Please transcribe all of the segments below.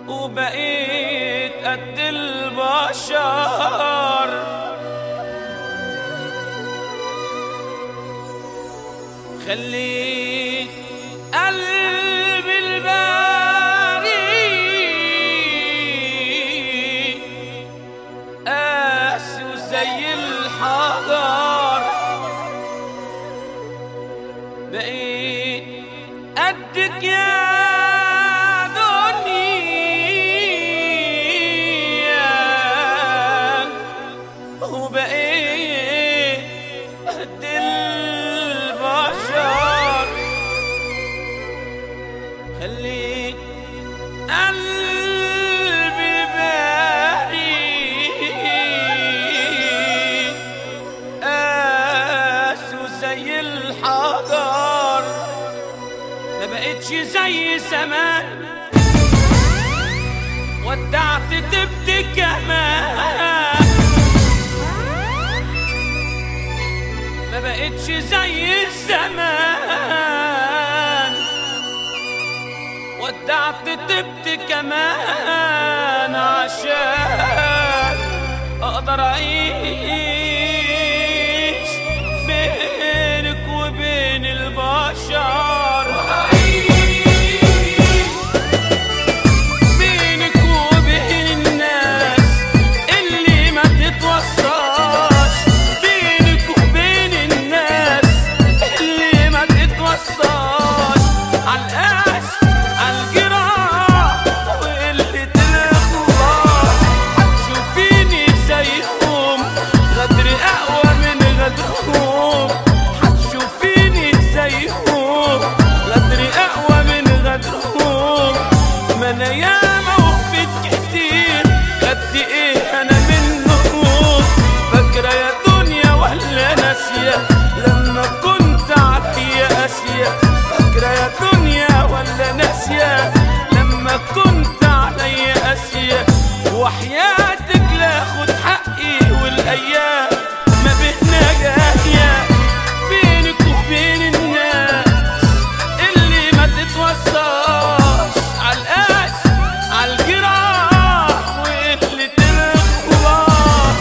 وبقيت قد البشر خليت قلبي الباري قاسي وزي الحجر بقيت قدك يا دنيا وبقيت قد البشر خليت قلبي بريء قاسي وزي الحجر ما بقتش زي زمان ودعت تبت كمان ما بقتش زي زمان ودعت تبت كمان عشان اقدر اعيش بينك وبين البشر بينك وبين الناس اللي ما تتوصاش بينك وبين الناس اللي ما تتوصاش عالقاس عالجراح واللي تخلص هتشوفيني زيهم غدر اقوى من غدرهم هتشوفيني زيهم غدر اقوى من غدرهم ما انا ياما وفيت كتير قد ايه انا منهم فاكرة يا دنيا ولا ناسية لما كنت عليا قاسية فاكرة يا دنيا ولا ناسية لما كنت عليا قاسية وحياتك لا خد حقي والايام ما بينا جاية بينك وبين الناس اللي ما تتوصاش عالقاس عالجراح واللي تخلص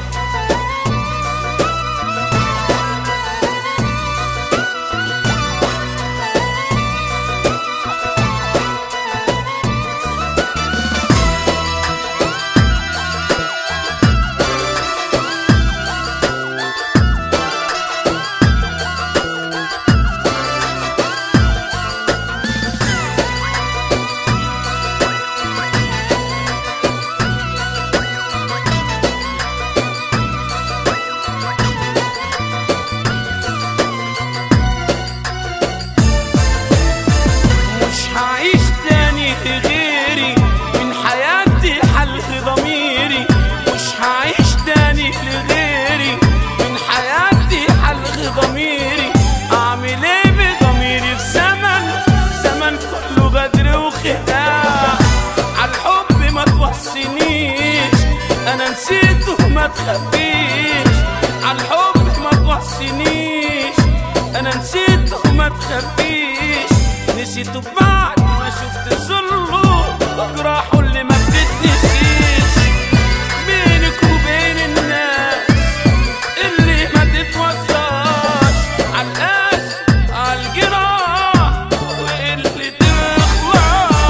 مش هعيش تاني لغيري من حياتي حلق ضميري مش هعيش تاني لغيري من حياتي حلق ضميري اعمل ايه بضميري في زمن زمن كله غدر وخداع عالحب ما توصينيش انا نسيته ما تخبيش عالحب ما توصينيش انا نسيته ما تخبيش نسيته بعد ما شفت ظله وجراحه اللي ما بتتنسيش بينك وبين الناس اللي ما تتوصاش عالقاس عالجراح واللي تخلص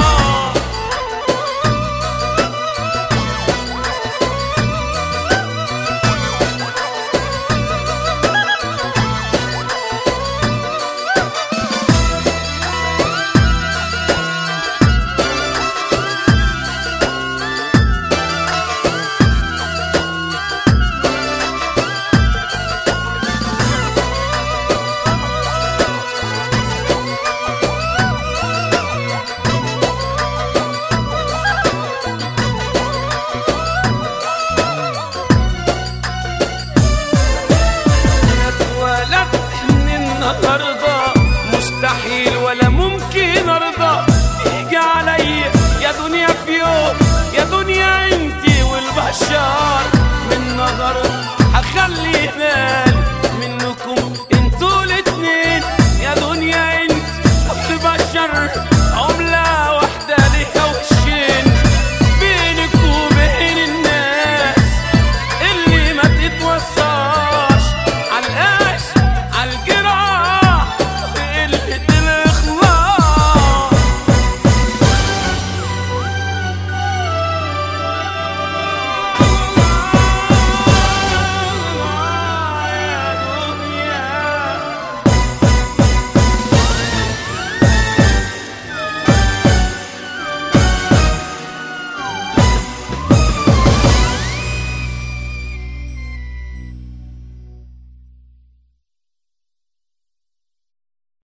انا اتولدت من النهارده مستحيل ولا ممكن ارضى تيجي عليا يا دنيا في يوم يا دنيا انتي والبشر